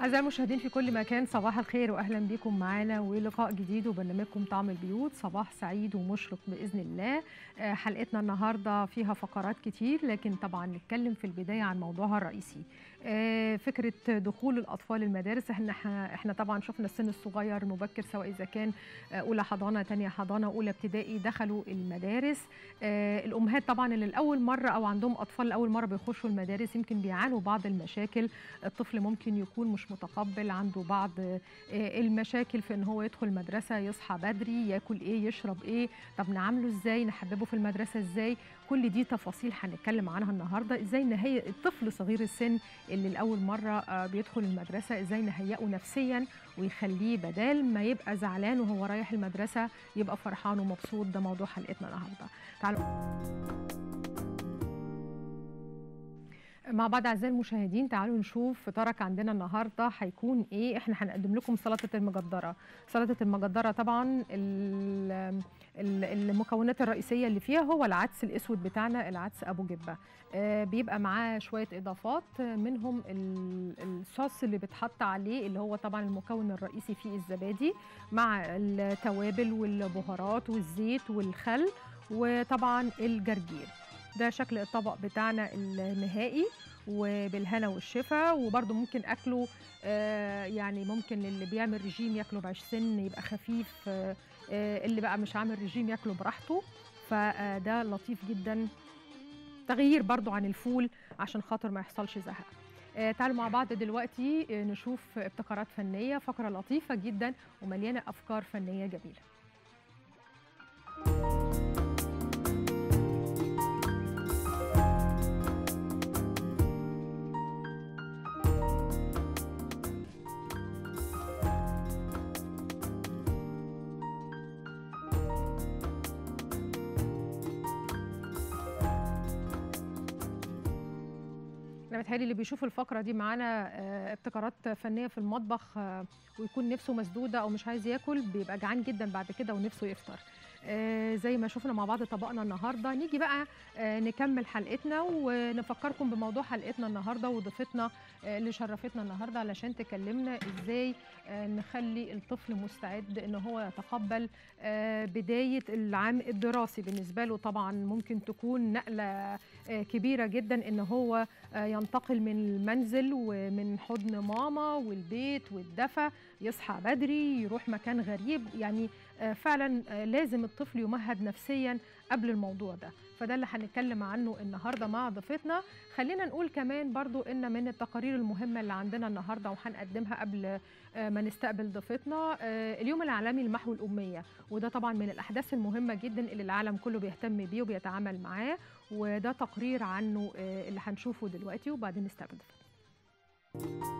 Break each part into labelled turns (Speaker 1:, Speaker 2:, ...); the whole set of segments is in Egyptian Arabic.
Speaker 1: أعزائي المشاهدين في كل مكان صباح الخير وأهلا بكم معانا ولقاء جديد وبرنامجكم طعم البيوت صباح سعيد ومشرق بإذن الله آه، حلقتنا النهاردة فيها فقرات كتير لكن طبعا نتكلم في البداية عن موضوعها الرئيسي آه، فكرة دخول الأطفال المدارس احنا احنا طبعا شفنا السن الصغير مبكر سواء إذا كان آه، أولى حضانة تانية حضانة أولى ابتدائي دخلوا المدارس آه، الأمهات طبعا اللي لأول مرة أو عندهم أطفال لأول مرة بيخشوا المدارس يمكن بيعانوا بعض المشاكل الطفل ممكن يكون مش متقبل عنده بعض آه، المشاكل في ان هو يدخل المدرسه يصحى بدري ياكل ايه يشرب ايه طب نعامله ازاي نحببه في المدرسه ازاي كل دي تفاصيل هنتكلم عنها النهارده ازاي نهيئ الطفل صغير السن اللي لاول مره آه، بيدخل المدرسه ازاي نهيئه نفسيا ويخليه بدال ما يبقى زعلان وهو رايح المدرسه يبقى فرحان ومبسوط ده موضوع حلقتنا النهارده تعالوا مع بعض اعزائي المشاهدين تعالوا نشوف فطارك عندنا النهارده هيكون ايه احنا هنقدم لكم سلطه المجدره سلطه المجدره طبعا ال- ال- المكونات الرئيسيه اللي فيها هو العدس الاسود بتاعنا العدس ابو جبه آه، بيبقى معاه شويه اضافات آه، منهم ال- الصوص اللي بيتحط عليه اللي هو طبعا المكون الرئيسي فيه الزبادي مع التوابل والبهارات والزيت والخل وطبعا الجرجير ده شكل الطبق بتاعنا النهائي وبالهنا والشفا وبرده ممكن اكله آه، يعني ممكن اللي بيعمل رجيم ياكله بعيش سن يبقى خفيف آه، آه، اللي بقى مش عامل رجيم ياكله براحته فده لطيف جدا تغيير برضو عن الفول عشان خاطر ما يحصلش زهق آه، تعالوا مع بعض دلوقتي آه، نشوف ابتكارات فنية فقرة لطيفة جدا ومليانة أفكار فنية جميلة انا متهيألي اللي بيشوف الفقره دي معانا آه، ابتكارات فنيه في المطبخ آه، ويكون نفسه مسدوده او مش عايز ياكل بيبقى جعان جدا بعد كده ونفسه يفطر آه، زي ما شفنا مع بعض طبقنا النهارده نيجي بقى آه، نكمل حلقتنا ونفكركم بموضوع حلقتنا النهارده وضيفتنا آه، اللي شرفتنا النهارده علشان تكلمنا ازاي آه، نخلي الطفل مستعد ان هو يتقبل آه، بدايه العام الدراسي بالنسبه له طبعا ممكن تكون نقله آه، كبيره جدا ان هو آه، ينتقل من المنزل ومن حضن ماما والبيت والدفى يصحى بدري يروح مكان غريب يعني آه، فعلا آه، لازم الطفل يمهد نفسيا قبل الموضوع ده فده اللي هنتكلم عنه النهارده مع ضيفتنا خلينا نقول كمان برضو ان من التقارير المهمه اللي عندنا النهارده وهنقدمها قبل آه، ما نستقبل ضيفتنا آه، اليوم العالمي لمحو الاميه وده طبعا من الاحداث المهمه جدا اللي العالم كله بيهتم بيه وبيتعامل معاه وده تقرير عنه آه، اللي هنشوفه دلوقتي وبعدين نستقبل ضيفتنا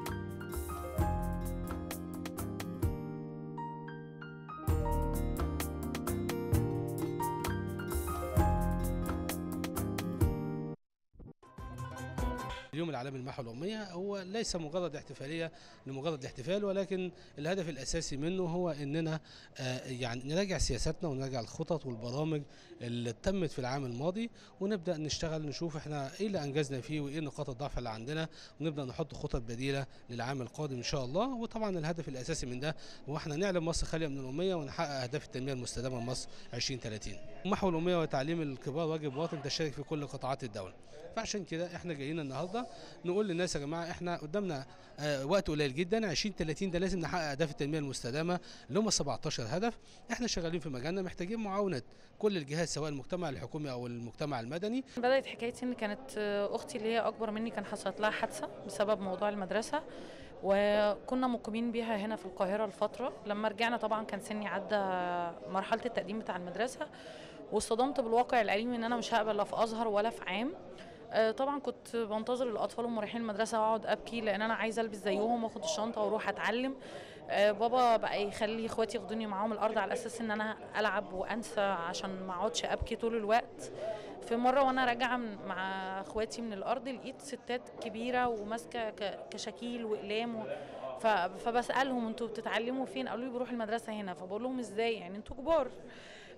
Speaker 2: اليوم العالمي للمحو الأمية هو ليس مجرد احتفالية لمجرد الاحتفال ولكن الهدف الأساسي منه هو إننا آه، يعني نراجع سياساتنا ونراجع الخطط والبرامج اللي تمت في العام الماضي ونبدأ نشتغل نشوف احنا ايه اللي أنجزنا فيه وايه نقاط الضعف اللي عندنا ونبدأ نحط خطط بديلة للعام القادم إن شاء الله وطبعا الهدف الأساسي من ده هو احنا نعلم مصر خالية من الأمية ونحقق أهداف التنمية المستدامة لمصر 2030 محو الأمية وتعليم الكبار واجب واطن تشترك في كل قطاعات الدولة فعشان كده احنا جايين النهارده نقول للناس يا جماعه احنا قدامنا آه، وقت قليل جدا 20 30 ده لازم نحقق اهداف التنميه المستدامه اللي هم 17 هدف احنا شغالين في مجالنا محتاجين معاونه كل الجهات سواء المجتمع الحكومي او المجتمع المدني
Speaker 3: بدأت حكايتي ان كانت اختي اللي هي اكبر مني كان حصلت لها حادثه بسبب موضوع المدرسه وكنا مقيمين بيها هنا في القاهره لفتره لما رجعنا طبعا كان سني عدى مرحله التقديم بتاع المدرسه واصطدمت بالواقع الأليم ان انا مش هقبل لا في ازهر ولا في عام آه، طبعا كنت بنتظر الاطفال وهم رايحين المدرسه واقعد ابكي لان انا عايزه البس زيهم واخد الشنطه واروح اتعلم آه، بابا بقى يخلي اخواتي ياخدوني معاهم الارض على اساس ان انا العب وانسى عشان ما اقعدش ابكي طول الوقت في مره وانا راجعه من- مع اخواتي من الارض لقيت ستات كبيره وماسكه ك- كشاكيل واقلام و... ف... فبسالهم انتوا بتتعلموا فين قالوا لي بروح المدرسه هنا فبقول لهم ازاي يعني انتوا كبار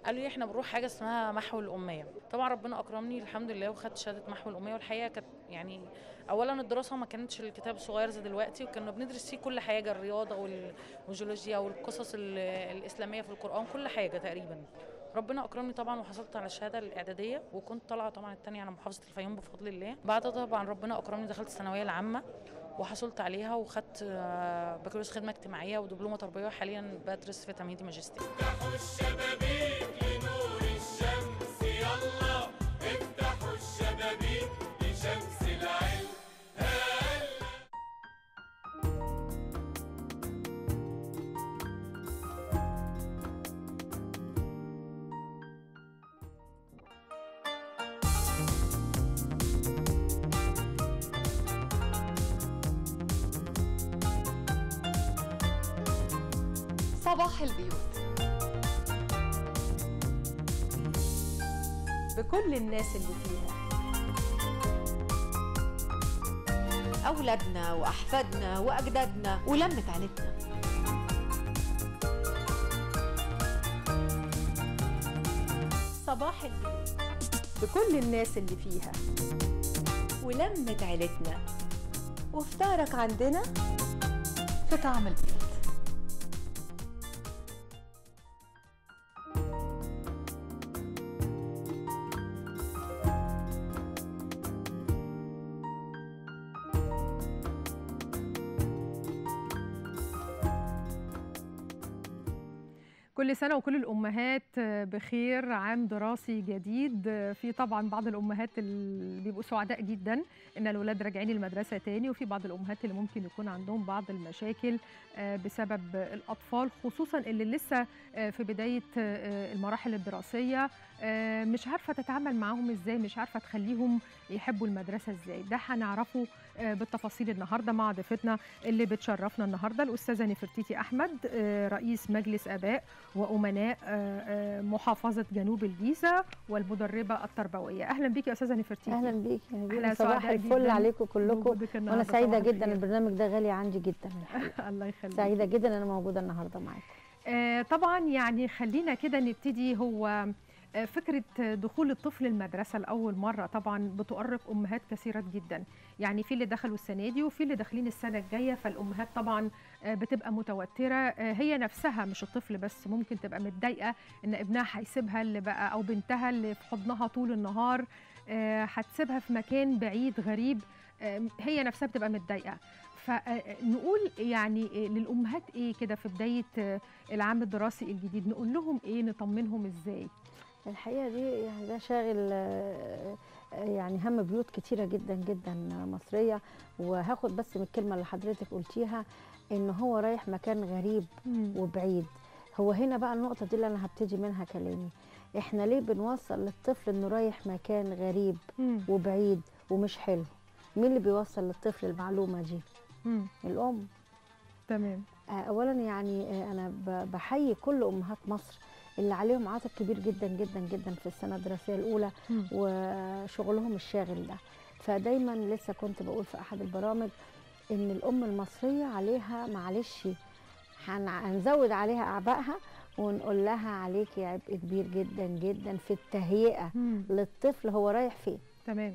Speaker 3: قالوا لي احنا بنروح حاجه اسمها محو الاميه طبعا ربنا اكرمني الحمد لله وخدت شهاده محو الاميه والحقيقه كانت يعني اولا الدراسه ما كانتش الكتاب الصغير زي دلوقتي وكنا بندرس فيه كل حاجه الرياضه وال- والجيولوجيا والقصص ال- الاسلاميه في القران كل حاجه تقريبا ربنا اكرمني طبعا وحصلت على الشهاده الاعداديه وكنت طالعه طبعا الثانيه على محافظه الفيوم بفضل الله بعد طبعا ربنا اكرمني دخلت الثانويه العامه وحصلت عليها وخدت آه، بكالوريوس خدمه اجتماعيه ودبلومه تربيه وحاليا بدرس في تمهيدي ماجستير
Speaker 4: صباح البيوت
Speaker 5: بكل الناس اللي فيها
Speaker 4: أولادنا وأحفادنا وأجدادنا ولمة عيلتنا
Speaker 5: صباح البيوت بكل الناس اللي فيها ولمة عيلتنا وفطارك عندنا
Speaker 4: في طعم البيوت
Speaker 1: كل سنة وكل الأمهات بخير عام دراسي جديد في طبعا بعض الأمهات اللي بيبقوا سعداء جدا إن الأولاد راجعين المدرسة تاني وفي بعض الأمهات اللي ممكن يكون عندهم بعض المشاكل بسبب الأطفال خصوصا اللي لسه في بداية المراحل الدراسية مش عارفة تتعامل معاهم إزاي مش عارفة تخليهم يحبوا المدرسة إزاي ده هنعرفه بالتفاصيل النهاردة مع ضيفتنا اللي بتشرفنا النهاردة الأستاذة نفرتيتي أحمد رئيس مجلس آباء وأمناء محافظة جنوب الجيزة والمدربة التربوية أهلا بيكي يا أستاذة نفرتيتي
Speaker 6: اهلا بيك يا
Speaker 1: أهلا
Speaker 6: نبيل صباح
Speaker 1: سعداء
Speaker 6: الفل
Speaker 1: جداً
Speaker 6: عليكم كلكم
Speaker 1: بوجودك
Speaker 6: وانا
Speaker 1: النهاردة.
Speaker 6: سعيده
Speaker 1: صباح
Speaker 6: جدا
Speaker 1: الخير.
Speaker 6: البرنامج ده غالي عندي جدا الحقيقة.
Speaker 1: الله يخليك
Speaker 6: سعيده جدا ان انا موجوده النهارده معاكم
Speaker 1: آه، طبعا يعني خلينا كده نبتدي هو آه، فكرة دخول الطفل المدرسة لأول مرة طبعا بتؤرق أمهات كثيرة جدا يعني في اللي دخلوا السنة دي وفي اللي داخلين السنة الجاية فالأمهات طبعا آه، بتبقى متوترة آه، هي نفسها مش الطفل بس ممكن تبقى متضايقة إن ابنها هيسيبها اللي بقى أو بنتها اللي في حضنها طول النهار آه، هتسيبها في مكان بعيد غريب آه، هي نفسها بتبقى متضايقة فنقول يعني آه، للأمهات إيه كده في بداية آه، العام الدراسي الجديد نقول لهم ايه نطمنهم ازاي
Speaker 6: الحقيقه دي يعني ده شاغل آه، آه، يعني هم بيوت كتيره جدا جدا مصريه وهاخد بس من الكلمه اللي حضرتك قلتيها ان هو رايح مكان غريب وبعيد هو هنا بقى النقطه دي اللي انا هبتدي منها كلامي احنا ليه بنوصل للطفل انه رايح مكان غريب
Speaker 1: مم.
Speaker 6: وبعيد ومش حلو مين اللي بيوصل للطفل المعلومه دي
Speaker 1: مم.
Speaker 6: الام
Speaker 1: تمام
Speaker 6: آه، اولا يعني آه، انا ب- بحيي كل امهات مصر اللي عليهم عاتق كبير جدا جدا جدا في السنه الدراسيه الاولى
Speaker 1: مم.
Speaker 6: وشغلهم الشاغل ده فدايما لسه كنت بقول في احد البرامج ان الام المصريه عليها معلش هن- هنزود عليها اعبائها ونقول لها عليكي عبء كبير جدا جدا في التهيئه
Speaker 1: مم.
Speaker 6: للطفل هو رايح فين
Speaker 1: تمام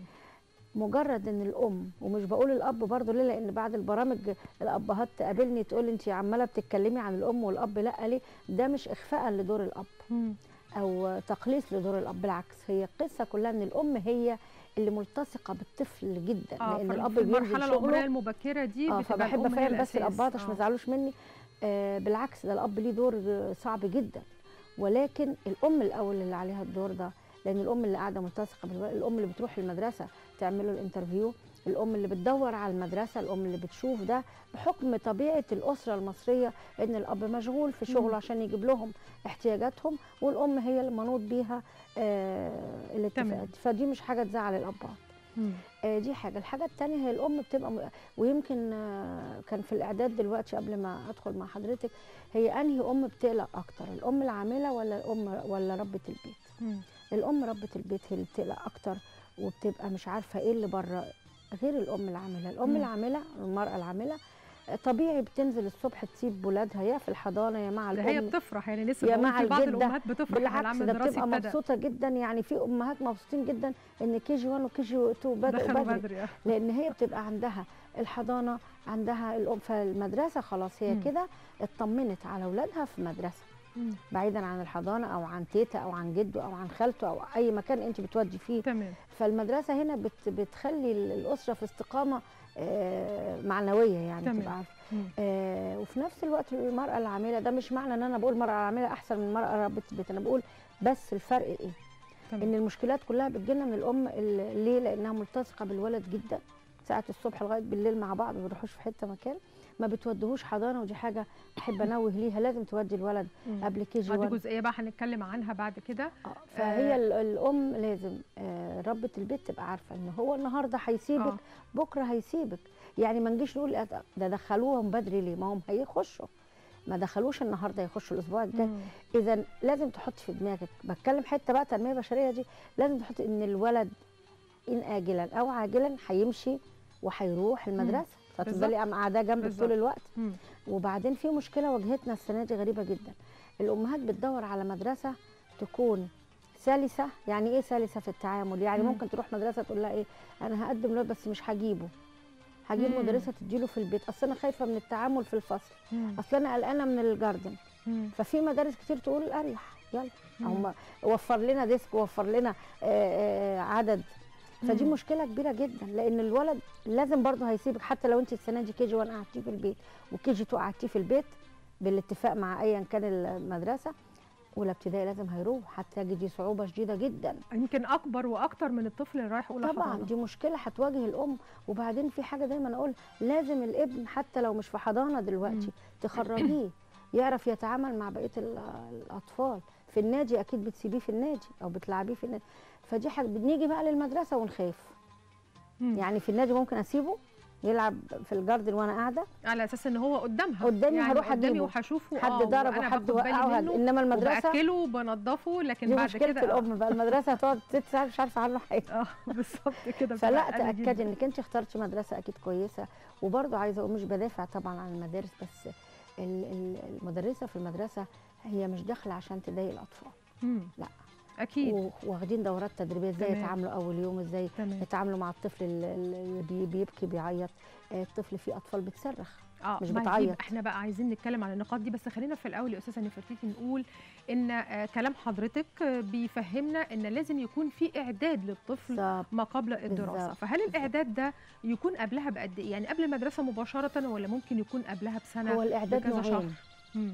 Speaker 6: مجرد ان الام ومش بقول الاب برضه ليه لان بعد البرامج الابهات تقابلني تقول لي انت عماله بتتكلمي عن الام والاب لا ليه ده مش اخفاء لدور الاب
Speaker 1: مم.
Speaker 6: او تقليص لدور الاب بالعكس هي القصه كلها ان الام هي اللي ملتصقه بالطفل جدا
Speaker 1: اه
Speaker 6: لان
Speaker 1: في-
Speaker 6: الاب
Speaker 1: في المرحله
Speaker 6: بينزل
Speaker 1: العمريه
Speaker 6: شغله
Speaker 1: المبكره دي
Speaker 6: اه
Speaker 1: بتبقى
Speaker 6: فبحب
Speaker 1: الأم هي
Speaker 6: افهم بس
Speaker 1: الأساس.
Speaker 6: الابهات عشان ما
Speaker 1: آه.
Speaker 6: يزعلوش مني آه بالعكس ده الاب ليه دور آه، صعب جدا ولكن الام الاول اللي عليها الدور ده لان الام اللي قاعده ملتصقه بالولد الام اللي بتروح المدرسه تعمل له الانترفيو الام اللي بتدور على المدرسه الام اللي بتشوف ده بحكم طبيعه الاسره المصريه ان الاب مشغول في
Speaker 1: مم.
Speaker 6: شغله عشان يجيب لهم احتياجاتهم والام هي اللي منوط بيها آه
Speaker 1: تمام.
Speaker 6: الاتفاقات فدي مش حاجه تزعل الابهات
Speaker 1: مم.
Speaker 6: آه، دي حاجه الحاجه الثانيه هي الام بتبقى م... ويمكن آه، كان في الاعداد دلوقتي قبل ما ادخل مع حضرتك هي انهي ام بتقلق اكتر الام العامله ولا الام ولا ربه البيت
Speaker 1: مم.
Speaker 6: الام ربه البيت هي اللي بتقلق اكتر وبتبقى مش عارفه ايه اللي بره غير الام العامله الام
Speaker 1: مم.
Speaker 6: العامله المراه العامله طبيعي بتنزل الصبح تسيب ولادها يا في الحضانه يا مع
Speaker 1: ده هي
Speaker 6: الام
Speaker 1: بتفرح يعني لسه
Speaker 6: يا
Speaker 1: بقول
Speaker 6: مع
Speaker 1: في بعض
Speaker 6: الجدة.
Speaker 1: الامهات بتفرح إن
Speaker 6: بالعكس
Speaker 1: العام
Speaker 6: ده
Speaker 1: الدراسي
Speaker 6: بتبقى
Speaker 1: ابتدى
Speaker 6: مبسوطه جدا يعني في امهات مبسوطين جدا ان كي جي 1 وكي جي 2 بدأوا
Speaker 1: دخلوا
Speaker 6: بدري
Speaker 1: بدري آه.
Speaker 6: لان هي بتبقى عندها الحضانه عندها الام فالمدرسه خلاص هي
Speaker 1: مم.
Speaker 6: كده اطمنت على اولادها في مدرسه
Speaker 1: مم.
Speaker 6: بعيدا عن الحضانه او عن تيتا او عن جده او عن خالته او اي مكان انت بتودي فيه
Speaker 1: تمام
Speaker 6: فالمدرسه هنا بت بتخلي ال- الاسره في استقامه آه، معنويه يعني
Speaker 1: تمام.
Speaker 6: تبقى عارفه
Speaker 1: مم.
Speaker 6: آه، وفي نفس الوقت المراه العامله ده مش معنى ان انا بقول المراه العامله احسن من المراه ربة البيت انا بقول بس الفرق ايه ان
Speaker 1: تمام
Speaker 6: المشكلات كلها بتجيلنا من الام ال- ليه لانها ملتصقه بالولد جدا ساعه الصبح لغايه بالليل مع بعض ما بيروحوش في حته مكان ما بتودهوش حضانه ودي حاجه احب انوه ليها لازم تودي الولد
Speaker 1: مم.
Speaker 6: قبل كي جي
Speaker 1: آه، دي
Speaker 6: 1
Speaker 1: جزئيه بقى هنتكلم عنها بعد كده
Speaker 6: آه، فهي ال- الام لازم آه، ربة البيت تبقى عارفه ان هو النهارده هيسيبك
Speaker 1: آه.
Speaker 6: بكره هيسيبك يعني ما نجيش نقول أت- ده دخلوهم بدري ليه ما هم هيخشوا ما دخلوش النهارده يخشوا الاسبوع الجاي
Speaker 1: مم.
Speaker 6: اذا لازم تحط في دماغك بتكلم حته بقى تنميه بشريه دي لازم تحط ان الولد ان اجلا او عاجلا هيمشي وهيروح المدرسه فتفضلي قاعده قاعدة جنبك
Speaker 1: بالظبط.
Speaker 6: طول الوقت
Speaker 1: مم.
Speaker 6: وبعدين في مشكله واجهتنا السنه دي غريبه جدا الامهات بتدور على مدرسه تكون سلسه يعني ايه سلسه في التعامل يعني
Speaker 1: مم.
Speaker 6: ممكن تروح مدرسه تقول لها ايه انا هقدم له بس مش هجيبه هجيب
Speaker 1: مم.
Speaker 6: مدرسه تديله في البيت اصل انا خايفه من التعامل في الفصل
Speaker 1: مم.
Speaker 6: اصل انا قلقانه من الجاردن
Speaker 1: مم.
Speaker 6: ففي مدارس كتير تقول اريح يلا
Speaker 1: مم.
Speaker 6: هم وفر لنا ديسك وفر لنا آه، آه، عدد فدي
Speaker 1: مم.
Speaker 6: مشكله كبيره جدا لان الولد لازم برضه هيسيبك حتى لو انت السنه دي كي جي 1 قعدتيه في البيت وكي جي 2 قعدتيه في البيت بالاتفاق مع ايا كان المدرسه اولى ابتدائي لازم هيروح حتى دي صعوبه شديده جدا
Speaker 1: يمكن اكبر واكتر من الطفل اللي رايح اولى
Speaker 6: طبعا
Speaker 1: حضانة.
Speaker 6: دي مشكله هتواجه الام وبعدين في حاجه دايما اقول لازم الابن حتى لو مش في حضانه دلوقتي تخرجيه يعرف يتعامل مع بقيه ال- الاطفال في النادي اكيد بتسيبيه في النادي او بتلعبيه في النادي فدي حاجه بنيجي بقى للمدرسه ونخاف
Speaker 1: مم.
Speaker 6: يعني في النادي ممكن اسيبه يلعب في الجاردن وانا قاعده
Speaker 1: على اساس ان هو قدامها
Speaker 6: قدامي
Speaker 1: يعني
Speaker 6: هروح
Speaker 1: قدامي
Speaker 6: أجيبه.
Speaker 1: وهشوفه
Speaker 6: حد
Speaker 1: آه،
Speaker 6: ضربه
Speaker 1: وأنا
Speaker 6: حد
Speaker 1: باخد بالي
Speaker 6: وقعه
Speaker 1: منه
Speaker 6: انما المدرسه
Speaker 1: وباكله وبنضفه لكن
Speaker 6: دي
Speaker 1: بعد
Speaker 6: مشكله
Speaker 1: كده آه.
Speaker 6: الام بقى المدرسه هتقعد ست ساعات مش عارفه عنه حاجه
Speaker 1: اه بالظبط كده
Speaker 6: فلا
Speaker 1: بتبقى أقل
Speaker 6: تاكدي
Speaker 1: جداً.
Speaker 6: انك انت اخترتي مدرسه اكيد كويسه وبرضه عايزه اقول مش بدافع طبعا عن المدارس بس ال- ال- المدرسه في المدرسه هي مش داخله عشان تضايق الاطفال
Speaker 1: مم.
Speaker 6: لا.
Speaker 1: اكيد
Speaker 6: و- واخدين دورات تدريبيه ازاي
Speaker 1: تمام.
Speaker 6: يتعاملوا اول يوم ازاي
Speaker 1: تمام
Speaker 6: يتعاملوا مع الطفل ال- ال- اللي بي- بيبكي بيعيط آه، الطفل فيه اطفال بتصرخ
Speaker 1: اه
Speaker 6: مش
Speaker 1: ما هي دي
Speaker 6: بتعيط.
Speaker 1: احنا بقى عايزين نتكلم عن النقاط دي بس خلينا في الاول يا استاذه نفرتيتي نقول ان آه كلام حضرتك آه، بيفهمنا ان لازم يكون في اعداد للطفل
Speaker 6: بالظبط.
Speaker 1: ما قبل الدراسه
Speaker 6: بالظبط.
Speaker 1: فهل الاعداد ده يكون قبلها بقد ايه يعني قبل المدرسه مباشره ولا ممكن يكون قبلها بسنه
Speaker 6: هو الاعداد
Speaker 1: بكذا شهر
Speaker 6: نوعين
Speaker 1: مم.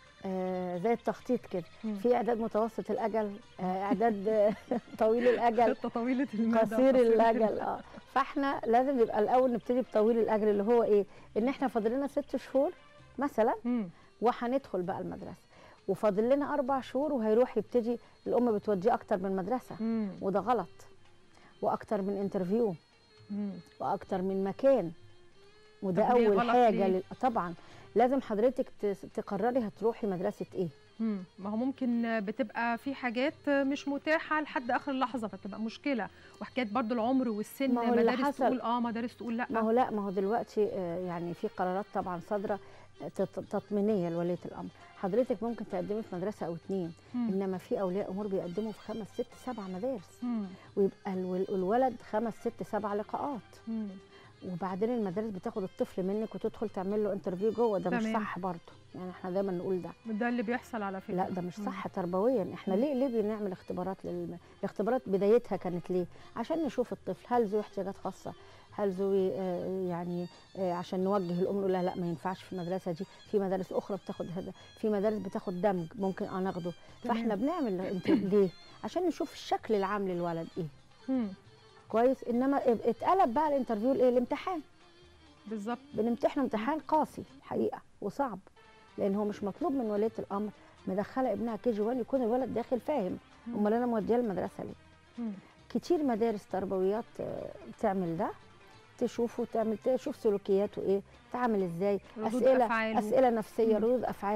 Speaker 6: آه زي التخطيط كده
Speaker 1: مم.
Speaker 6: في اعداد متوسط الاجل آه اعداد آه، طويل الاجل
Speaker 1: خطه طويله المدى
Speaker 6: قصير
Speaker 1: وقصيرة
Speaker 6: الاجل
Speaker 1: المدى.
Speaker 6: اه فاحنا لازم يبقى الاول نبتدي بطويل الاجل اللي هو ايه ان احنا فاضل لنا ست شهور مثلا
Speaker 1: مم.
Speaker 6: وهندخل بقى المدرسه وفاضل لنا اربع شهور وهيروح يبتدي الام بتوديه اكتر من مدرسه
Speaker 1: مم.
Speaker 6: وده غلط واكتر من انترفيو
Speaker 1: مم.
Speaker 6: واكتر من مكان وده
Speaker 1: طب ليه
Speaker 6: اول
Speaker 1: غلط
Speaker 6: حاجه
Speaker 1: ليه؟
Speaker 6: لل... طبعا لازم حضرتك تس- تقرري هتروحي مدرسه ايه
Speaker 1: مم. ما هو ممكن بتبقى في حاجات مش متاحه لحد اخر لحظه فتبقى مشكله وحكايه برضو العمر والسن
Speaker 6: ما هو اللي
Speaker 1: مدارس
Speaker 6: حصل-
Speaker 1: تقول اه مدارس تقول لا
Speaker 6: ما هو لا ما هو دلوقتي آه، يعني في قرارات طبعا صادره آه، تط- تطمينيه لوليه الامر حضرتك ممكن تقدمي في مدرسه او اتنين
Speaker 1: مم.
Speaker 6: انما في اولياء امور بيقدموا في خمس ست سبع مدارس
Speaker 1: مم.
Speaker 6: ويبقى الول- الولد خمس ست سبع لقاءات
Speaker 1: مم.
Speaker 6: وبعدين المدارس بتاخد الطفل منك وتدخل تعمل له انترفيو جوه ده مش
Speaker 1: تمام.
Speaker 6: صح برضه يعني احنا دايما نقول ده
Speaker 1: ده اللي بيحصل على فكره
Speaker 6: لا ده مش
Speaker 1: مم.
Speaker 6: صح تربويا احنا ليه ليه بنعمل اختبارات للم... الاختبارات بدايتها كانت ليه عشان نشوف الطفل هل ذو احتياجات خاصه هل ذوي آه، يعني آه، عشان نوجه الام نقول لها لا ما ينفعش في المدرسه دي في مدارس اخرى بتاخد هذا في مدارس بتاخد دمج ممكن اه ناخده
Speaker 1: تمام.
Speaker 6: فاحنا بنعمل انت ليه عشان نشوف الشكل العام للولد ايه
Speaker 1: مم.
Speaker 6: كويس انما اتقلب بقى الانترفيو الايه الامتحان
Speaker 1: بالظبط
Speaker 6: بنمتحنه امتحان قاسي حقيقه وصعب لان هو مش مطلوب من وليه الامر مدخله ابنها كي جي 1 يكون الولد داخل فاهم
Speaker 1: مم.
Speaker 6: امال انا موديه المدرسه ليه
Speaker 1: مم.
Speaker 6: كتير مدارس تربويات آه، بتعمل ده تشوفه تعمل تشوف سلوكياته ايه تعمل ازاي
Speaker 1: ردود
Speaker 6: اسئله
Speaker 1: أفعاله.
Speaker 6: اسئله نفسيه
Speaker 1: مم.
Speaker 6: ردود افعاله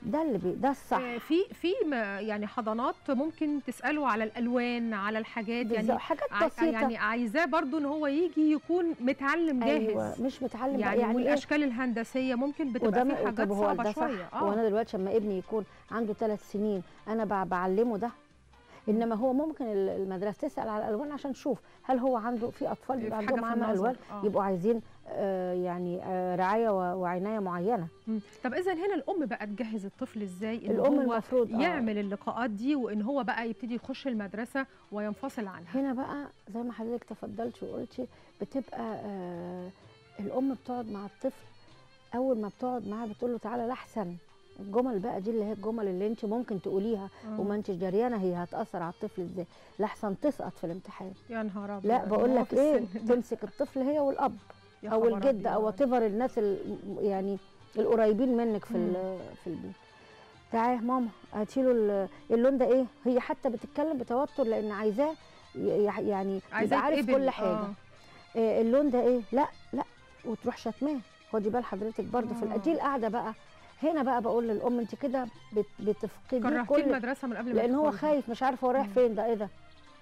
Speaker 6: ده اللي بي ده الصح
Speaker 1: آه، في في ما- يعني حضانات ممكن تساله على الالوان على الحاجات
Speaker 6: بالظبط،
Speaker 1: يعني
Speaker 6: حاجات
Speaker 1: ع-
Speaker 6: بسيطه
Speaker 1: يعني عايزاه برضو ان هو يجي يكون متعلم جاهز
Speaker 6: ايوه مش متعلم
Speaker 1: يعني,
Speaker 6: يعني, يعني إيه؟
Speaker 1: والاشكال الهندسيه ممكن بتبقى
Speaker 6: وده
Speaker 1: في
Speaker 6: م-
Speaker 1: حاجات
Speaker 6: طب هو
Speaker 1: صعبه
Speaker 6: ده صح
Speaker 1: شويه
Speaker 6: وانا دلوقتي لما ابني يكون عنده ثلاث سنين انا ب- بعلمه ده انما هو ممكن ال- المدرسه تسال على الالوان عشان تشوف هل هو عنده في اطفال
Speaker 1: في
Speaker 6: بيبقى
Speaker 1: حاجة
Speaker 6: عندهم
Speaker 1: في
Speaker 6: عمى
Speaker 1: النظر.
Speaker 6: الوان
Speaker 1: آه.
Speaker 6: يبقوا عايزين آه يعني آه رعايه و- وعنايه معينه
Speaker 1: مم. طب اذا هنا الام بقى تجهز الطفل ازاي ان
Speaker 6: الام
Speaker 1: هو
Speaker 6: المفروض آه.
Speaker 1: يعمل اللقاءات دي وان هو بقى يبتدي يخش المدرسه وينفصل عنها
Speaker 6: هنا بقى زي ما حضرتك تفضلتي وقلتي بتبقى آه الام بتقعد مع الطفل اول ما بتقعد معاه بتقول له تعالى لاحسن الجمل بقى دي اللي هي الجمل اللي انت ممكن تقوليها
Speaker 1: آه.
Speaker 6: وما انتش دريانه هي هتاثر على الطفل ازاي لاحسن تسقط في الامتحان
Speaker 1: يا نهار ابيض
Speaker 6: لا بقول
Speaker 1: هو
Speaker 6: لك
Speaker 1: في
Speaker 6: ايه
Speaker 1: السن ده.
Speaker 6: تمسك الطفل هي والاب
Speaker 1: يا
Speaker 6: او
Speaker 1: خبر
Speaker 6: الجد او
Speaker 1: أبيض.
Speaker 6: تفر الناس ال- يعني القريبين منك في ال- في البيت تعالى يا ماما هاتي له اللون ده ايه هي حتى بتتكلم بتوتر لان عايزاه ي- يح- يعني
Speaker 1: عايزاه
Speaker 6: يبقى عارف
Speaker 1: يتقبل.
Speaker 6: كل حاجه
Speaker 1: آه.
Speaker 6: إيه اللون ده ايه لا لا وتروح شتماه خدي بال حضرتك برضه في
Speaker 1: آه.
Speaker 6: الأ- دي القعده بقى هنا بقى بقول للام انت كده بت- بتفقدي
Speaker 1: كرهتيه
Speaker 6: كل
Speaker 1: المدرسه من قبل ما
Speaker 6: لان هو
Speaker 1: تدخلي.
Speaker 6: خايف مش عارف هو رايح
Speaker 1: مم.
Speaker 6: فين ده ايه ده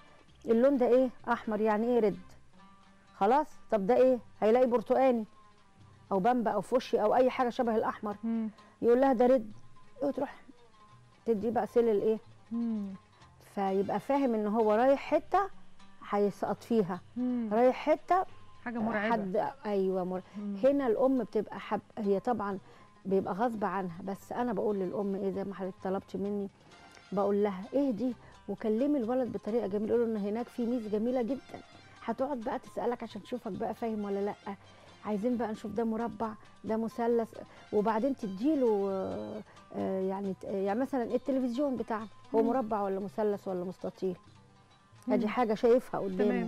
Speaker 6: اللون ده ايه احمر يعني ايه رد خلاص طب ده ايه هيلاقي برتقاني او بامبا او فوشي او اي حاجه شبه الاحمر
Speaker 1: مم.
Speaker 6: يقول لها ده رد وتروح تدي بقى سل الايه
Speaker 1: مم.
Speaker 6: فيبقى فاهم ان هو رايح حته هيسقط فيها
Speaker 1: مم.
Speaker 6: رايح حته
Speaker 1: حاجه مرعبه
Speaker 6: حد ايوه مر...
Speaker 1: مم.
Speaker 6: هنا الام بتبقى حب هي طبعا بيبقى غصب عنها بس انا بقول للام ايه زي ما حضرتك طلبتي مني بقول لها اهدي وكلمي الولد بطريقه جميله قول له ان هناك في ميز جميله جدا هتقعد بقى تسالك عشان تشوفك بقى فاهم ولا لا عايزين بقى نشوف ده مربع ده مثلث وبعدين تديله آه، آه، يعني يعني مثلا التلفزيون بتاعنا هو
Speaker 1: مم.
Speaker 6: مربع ولا مثلث ولا مستطيل
Speaker 1: مم.
Speaker 6: ادي حاجه شايفها قدامه
Speaker 1: تمام.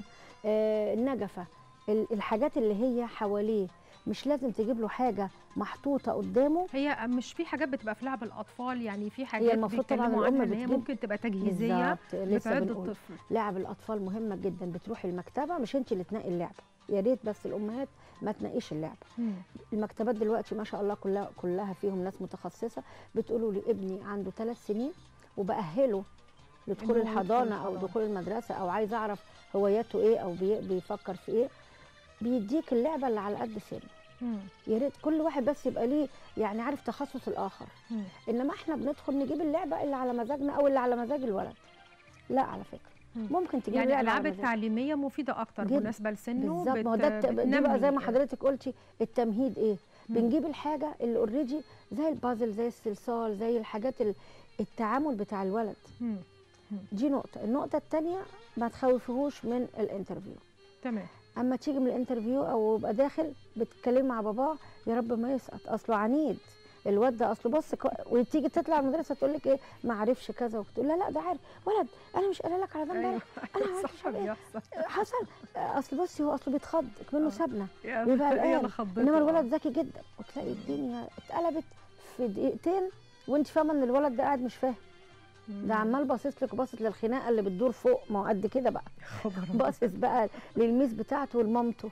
Speaker 6: آه النجفه ال- الحاجات اللي هي حواليه مش لازم تجيب له حاجه محطوطه قدامه
Speaker 1: هي مش في حاجات بتبقى في لعب الاطفال يعني في حاجات
Speaker 6: المفروض طبعاً
Speaker 1: بيتكلموا
Speaker 6: الأم
Speaker 1: عنها ان هي
Speaker 6: بتجيب-
Speaker 1: ممكن تبقى تجهيزيه
Speaker 6: بالظبط لسه
Speaker 1: بتعد
Speaker 6: بنقول
Speaker 1: الطفل
Speaker 6: لعب الاطفال مهمه جدا بتروحي المكتبه مش انت اللي تنقي اللعبه يا ريت بس الامهات ما تنقيش اللعبه
Speaker 1: مم.
Speaker 6: المكتبات دلوقتي ما شاء الله كلها كلها فيهم ناس متخصصه بتقولوا لي ابني عنده ثلاث سنين وبأهله لدخول
Speaker 1: إنه يدخل
Speaker 6: الحضانه او
Speaker 1: الحضانة.
Speaker 6: دخول المدرسه او عايز اعرف هواياته ايه او بي بيفكر في ايه بيديك اللعبه اللي على قد سنه
Speaker 1: مم.
Speaker 6: يا ريت كل واحد بس يبقى ليه يعني عارف تخصص الاخر
Speaker 1: مم.
Speaker 6: انما احنا بندخل نجيب اللعبه اللي على مزاجنا او اللي على مزاج الولد لا على فكره
Speaker 1: مم.
Speaker 6: ممكن تجيب
Speaker 1: يعني
Speaker 6: لعبه
Speaker 1: الالعاب
Speaker 6: على مزاجك.
Speaker 1: التعليميه مفيده اكتر
Speaker 6: جدا.
Speaker 1: مناسبه لسنه
Speaker 6: بالظبط ما هو ده الت- دي بقى زي ما حضرتك قلتي التمهيد ايه
Speaker 1: مم.
Speaker 6: بنجيب الحاجه اللي اوريدي زي البازل زي الصلصال زي الحاجات ال- التعامل بتاع الولد
Speaker 1: مم.
Speaker 6: دي نقطه النقطه الثانيه ما تخوفيهوش من الانترفيو
Speaker 1: تمام
Speaker 6: اما تيجي من الانترفيو او يبقى داخل بتتكلمي مع باباه يا رب ما يسقط اصله عنيد الواد ده اصله بص كو... وتيجي تطلع المدرسه تقول لك ايه ما عرفش كذا وتقول لا لا ده عارف ولد انا مش قايله لك على ده امبارح انا عارف
Speaker 1: صح
Speaker 6: مش عارف إيه.
Speaker 1: بيحصل
Speaker 6: حصل اصل بصي هو اصله بيتخض منه
Speaker 1: آه.
Speaker 6: سابنا
Speaker 1: يا-
Speaker 6: بيبقى
Speaker 1: يلا
Speaker 6: قلقان
Speaker 1: خضته،
Speaker 6: انما
Speaker 1: آه.
Speaker 6: الولد ذكي جدا وتلاقي الدنيا اتقلبت في دقيقتين وانت فاهمه ان الولد ده قاعد مش فاهم
Speaker 1: مم.
Speaker 6: ده عمال باصص لك وباصص للخناقه اللي بتدور فوق ما هو قد كده بقى
Speaker 1: خبر
Speaker 6: باصص بقى للميس بتاعته ولمامته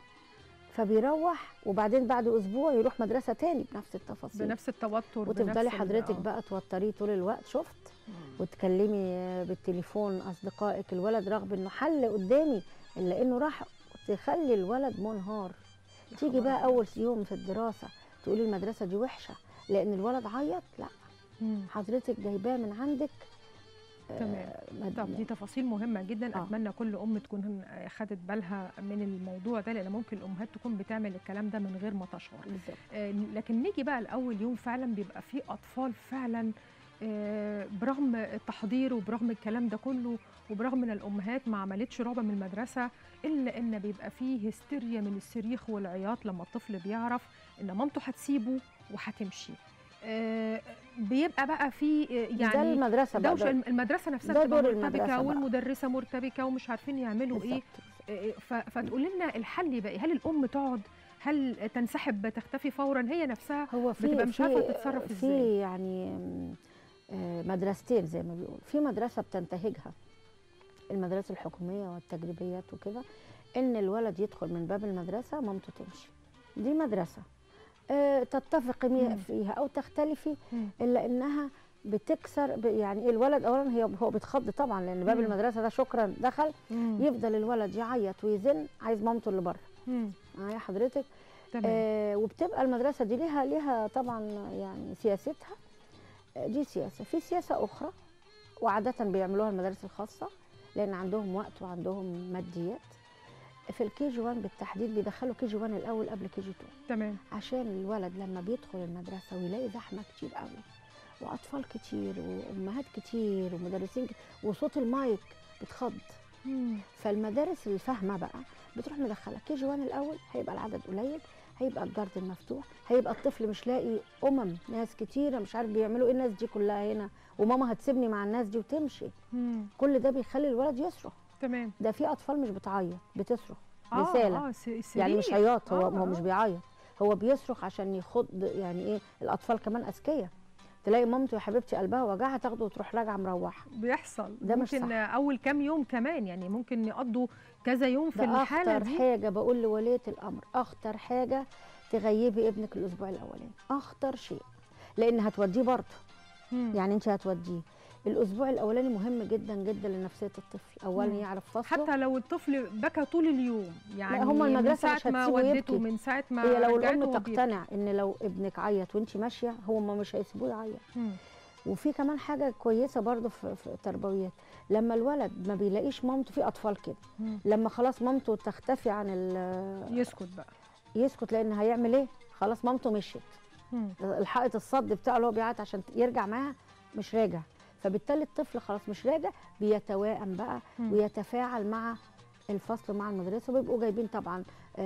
Speaker 6: فبيروح وبعدين بعد اسبوع يروح مدرسه تاني بنفس التفاصيل
Speaker 1: بنفس التوتر
Speaker 6: وتفضلي
Speaker 1: بنفس ال-
Speaker 6: حضرتك
Speaker 1: آه.
Speaker 6: بقى توتريه طول الوقت شفت وتكلمي بالتليفون اصدقائك الولد رغم انه حل قدامي الا انه راح تخلي الولد منهار
Speaker 1: يا
Speaker 6: تيجي
Speaker 1: خبر
Speaker 6: بقى
Speaker 1: أبيض.
Speaker 6: اول يوم في الدراسه تقولي المدرسه دي وحشه لان الولد عيط لا
Speaker 1: مم.
Speaker 6: حضرتك جايباه من عندك
Speaker 1: تمام.
Speaker 6: مد-
Speaker 1: طب دي تفاصيل مهمة جدا
Speaker 6: آه.
Speaker 1: أتمنى كل أم تكون خدت بالها من الموضوع ده لأن ممكن الأمهات تكون بتعمل الكلام ده من غير ما تشعر
Speaker 6: بالظبط
Speaker 1: آه، لكن نيجي بقى لأول يوم فعلا بيبقى فيه أطفال فعلا آه، برغم التحضير وبرغم الكلام ده كله وبرغم ان الامهات ما عملتش رعب من المدرسه الا ان بيبقى فيه هستيريا من الصريخ والعياط لما الطفل بيعرف ان مامته هتسيبه وهتمشي آه، بيبقى بقى في آه،
Speaker 6: ده
Speaker 1: يعني
Speaker 6: المدرسه بقى
Speaker 1: دوشه
Speaker 6: ده-
Speaker 1: المدرسه نفسها
Speaker 6: ده
Speaker 1: بتبقى
Speaker 6: دور
Speaker 1: مرتبكه
Speaker 6: المدرسة بقى.
Speaker 1: والمدرسه مرتبكه ومش عارفين يعملوا ايه
Speaker 6: بالظبط.
Speaker 1: آه، ف- فتقول لنا الحل يبقى إيه؟ هل الام تقعد هل تنسحب تختفي فورا هي نفسها
Speaker 6: هو في
Speaker 1: بتبقى مش
Speaker 6: في-
Speaker 1: عارفة تتصرف
Speaker 6: في
Speaker 1: إزاي.
Speaker 6: يعني م، آه، مدرستين زي ما بيقولوا في مدرسه بتنتهجها المدارس الحكوميه والتجريبيات وكده ان الولد يدخل من باب المدرسه مامته تمشي دي مدرسه آه، تتفقي مي-
Speaker 1: مم.
Speaker 6: فيها او تختلفي
Speaker 1: مم.
Speaker 6: الا انها بتكسر ب- يعني الولد اولا هي هو بيتخض طبعا لان باب
Speaker 1: مم.
Speaker 6: المدرسه ده شكرا دخل
Speaker 1: مم.
Speaker 6: يفضل الولد يعيط ويزن عايز مامته اللي بره
Speaker 1: مم.
Speaker 6: معايا حضرتك
Speaker 1: تمام
Speaker 6: آه وبتبقى المدرسه دي ليها ليها طبعا يعني سياستها آه، دي سياسه في سياسه اخرى وعاده بيعملوها المدارس الخاصه لان عندهم وقت وعندهم ماديات في الكي جي 1 بالتحديد بيدخلوا كي جي 1 الاول قبل كي جي 2
Speaker 1: تمام
Speaker 6: عشان الولد لما بيدخل المدرسه ويلاقي زحمه كتير قوي واطفال كتير وامهات كتير ومدرسين كتير وصوت المايك بتخض
Speaker 1: مم.
Speaker 6: فالمدارس الفاهمه بقى بتروح مدخله كي جي 1 الاول هيبقى العدد قليل هيبقى الجاردن مفتوح هيبقى الطفل مش لاقي امم ناس كتيره مش عارف بيعملوا ايه الناس دي كلها هنا وماما هتسيبني مع الناس دي وتمشي
Speaker 1: مم.
Speaker 6: كل ده بيخلي الولد يصرخ
Speaker 1: تمام
Speaker 6: ده في اطفال مش بتعيط بتصرخ
Speaker 1: اه
Speaker 6: رساله
Speaker 1: اه س-
Speaker 6: يعني مش
Speaker 1: سرير.
Speaker 6: عياط هو
Speaker 1: آه،
Speaker 6: هو مش
Speaker 1: آه.
Speaker 6: بيعيط هو بيصرخ عشان يخض يعني ايه الاطفال كمان اذكياء تلاقي مامته يا حبيبتي قلبها وجعها تاخده وتروح راجعه مروحه
Speaker 1: بيحصل
Speaker 6: ده مش
Speaker 1: ممكن
Speaker 6: صح.
Speaker 1: اول كام يوم كمان يعني ممكن يقضوا كذا يوم في
Speaker 6: ده
Speaker 1: الحاله
Speaker 6: اخطر
Speaker 1: دي
Speaker 6: حاجه بقول لوليه الامر اخطر حاجه تغيبي ابنك الاسبوع الاولاني اخطر شيء لان هتوديه برضه
Speaker 1: مم.
Speaker 6: يعني انت هتوديه الاسبوع الاولاني مهم جدا جدا لنفسيه الطفل اولا
Speaker 1: مم.
Speaker 6: يعرف فصله
Speaker 1: حتى لو الطفل بكى طول اليوم يعني
Speaker 6: هما
Speaker 1: من
Speaker 6: المدرسة
Speaker 1: ساعه
Speaker 6: مش
Speaker 1: ما
Speaker 6: هتسيبه
Speaker 1: ودته
Speaker 6: يبكي.
Speaker 1: من ساعه ما
Speaker 6: هي لو
Speaker 1: رجعته
Speaker 6: الام
Speaker 1: هو بيبكي.
Speaker 6: تقتنع ان لو ابنك عيط وانت ماشيه هم مش هيسيبوه يعيط
Speaker 1: مم.
Speaker 6: وفي كمان حاجه كويسه برضو في, في التربويات لما الولد ما بيلاقيش مامته في اطفال كده
Speaker 1: مم.
Speaker 6: لما خلاص مامته تختفي عن ال-
Speaker 1: يسكت بقى
Speaker 6: يسكت لان هيعمل ايه خلاص مامته مشيت
Speaker 1: مم.
Speaker 6: الحائط الصد بتاعه اللي هو بيعيط عشان يرجع معاها مش راجع فبالتالي الطفل خلاص مش راجع بيتوائم بقى
Speaker 1: مم.
Speaker 6: ويتفاعل مع الفصل مع المدرسه وبيبقوا جايبين طبعا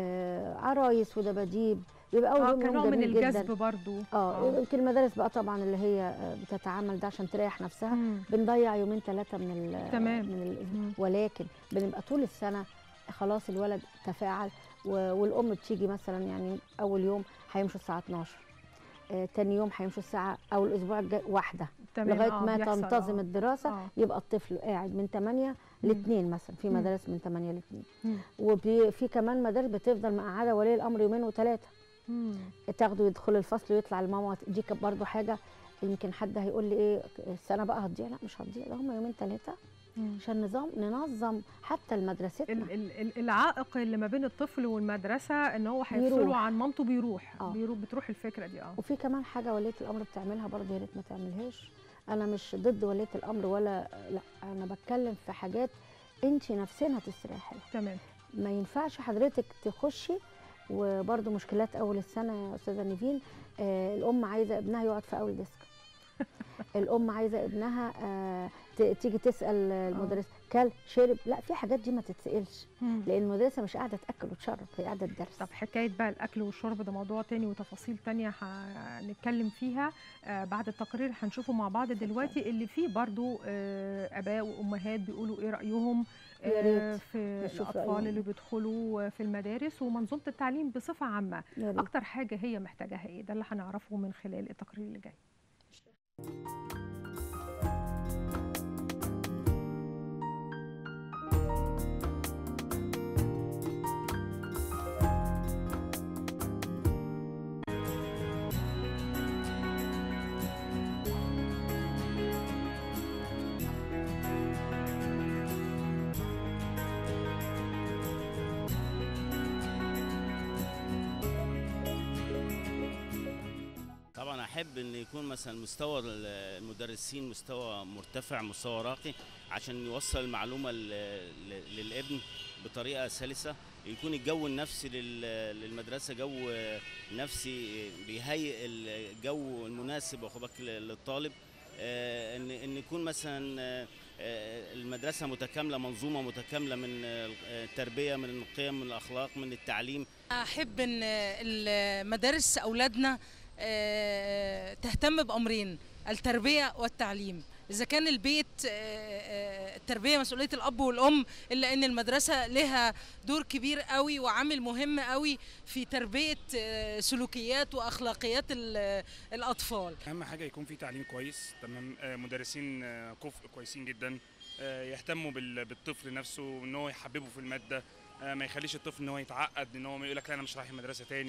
Speaker 6: آه عرايس ودباديب بيبقى اول
Speaker 1: اه
Speaker 6: يوم
Speaker 1: كنوع
Speaker 6: يوم
Speaker 1: من
Speaker 6: جميل
Speaker 1: الجذب
Speaker 6: جدا
Speaker 1: برضو
Speaker 6: اه يمكن المدارس بقى طبعا اللي هي آه، بتتعامل ده عشان تريح نفسها
Speaker 1: مم.
Speaker 6: بنضيع يومين ثلاثه من ال
Speaker 1: تمام.
Speaker 6: من الاسبوع
Speaker 1: مم.
Speaker 6: ولكن بنبقى طول السنه خلاص الولد تفاعل و- والام بتيجي مثلا يعني اول يوم هيمشوا الساعه 12 آه تاني يوم هيمشوا الساعه او الاسبوع الجاي واحده
Speaker 1: تمام
Speaker 6: لغايه
Speaker 1: آه
Speaker 6: ما
Speaker 1: بيحصل،
Speaker 6: تنتظم
Speaker 1: آه.
Speaker 6: الدراسه
Speaker 1: آه.
Speaker 6: يبقى الطفل قاعد من 8 ل 2 مثلا في
Speaker 1: مم.
Speaker 6: مدارس من 8 ل 2
Speaker 1: مم.
Speaker 6: وفي كمان مدارس بتفضل مقعده ولي الامر يومين وثلاثه
Speaker 1: مم.
Speaker 6: تاخده يدخل الفصل ويطلع لماما دي كانت برضه حاجه يمكن حد هيقول لي ايه السنه بقى هتضيع لا مش هتضيع ده هم يومين ثلاثه
Speaker 1: مم.
Speaker 6: عشان نظام ننظم حتى مدرستنا
Speaker 1: ال- ال- ال- العائق اللي ما بين الطفل والمدرسه ان هو هيفصله
Speaker 6: بيروح.
Speaker 1: عن مامته بيروح
Speaker 6: آه.
Speaker 1: بيروح بتروح الفكره دي اه
Speaker 6: وفي كمان حاجه وليه الامر بتعملها برضه يا ريت ما تعملهاش انا مش ضد وليه الامر ولا لا انا بتكلم في حاجات انت نفسنا تستريحي لها
Speaker 1: تمام
Speaker 6: ما ينفعش حضرتك تخشي وبرضه مشكلات اول السنه يا استاذه نيفين آه الام عايزه ابنها يقعد في اول ديسك الام عايزه ابنها آه ت- تيجي تسال المدرس كل شرب لا في حاجات دي ما تتسالش
Speaker 1: مم.
Speaker 6: لان المدرسه مش قاعده تاكل وتشرب هي قاعده تدرس
Speaker 1: طب حكايه بقى الاكل والشرب ده موضوع تاني وتفاصيل تانية هنتكلم فيها آه بعد التقرير هنشوفه مع بعض دلوقتي اللي فيه برضو آه اباء وامهات بيقولوا ايه رايهم
Speaker 6: يا
Speaker 1: آه
Speaker 6: ريت
Speaker 1: في
Speaker 6: نشوف
Speaker 1: الاطفال
Speaker 6: رأيهم.
Speaker 1: اللي بيدخلوا في المدارس ومنظومه التعليم بصفه عامه
Speaker 6: يا ريت.
Speaker 1: اكتر حاجه هي محتاجاها ايه ده اللي هنعرفه من خلال التقرير اللي جاي
Speaker 7: طبعا احب ان يكون مثلا مستوى ال- المدرسين مستوى مرتفع مستوى راقي عشان يوصل المعلومه ل- ل- للابن بطريقه سلسه يكون الجو النفسي لل- للمدرسه جو نفسي بيهيئ الجو المناسب واخد بالك للطالب آه، ان ان يكون مثلا آه، آه، المدرسه متكامله منظومه متكامله من آه، التربيه من القيم من الاخلاق من التعليم
Speaker 8: احب ان المدارس اولادنا آه، تهتم بامرين التربيه والتعليم اذا كان البيت آه، آه، التربيه مسؤوليه الاب والام الا ان المدرسه لها دور كبير قوي وعامل مهم قوي في تربيه آه، سلوكيات واخلاقيات ال- الاطفال
Speaker 9: اهم حاجه يكون في تعليم كويس تمام آه، مدرسين آه، كفء كويسين جدا آه، يهتموا بال- بالطفل نفسه ان هو يحببه في الماده آه، ما يخليش الطفل ان هو يتعقد ان هو يقول لك لا انا مش رايح المدرسه تاني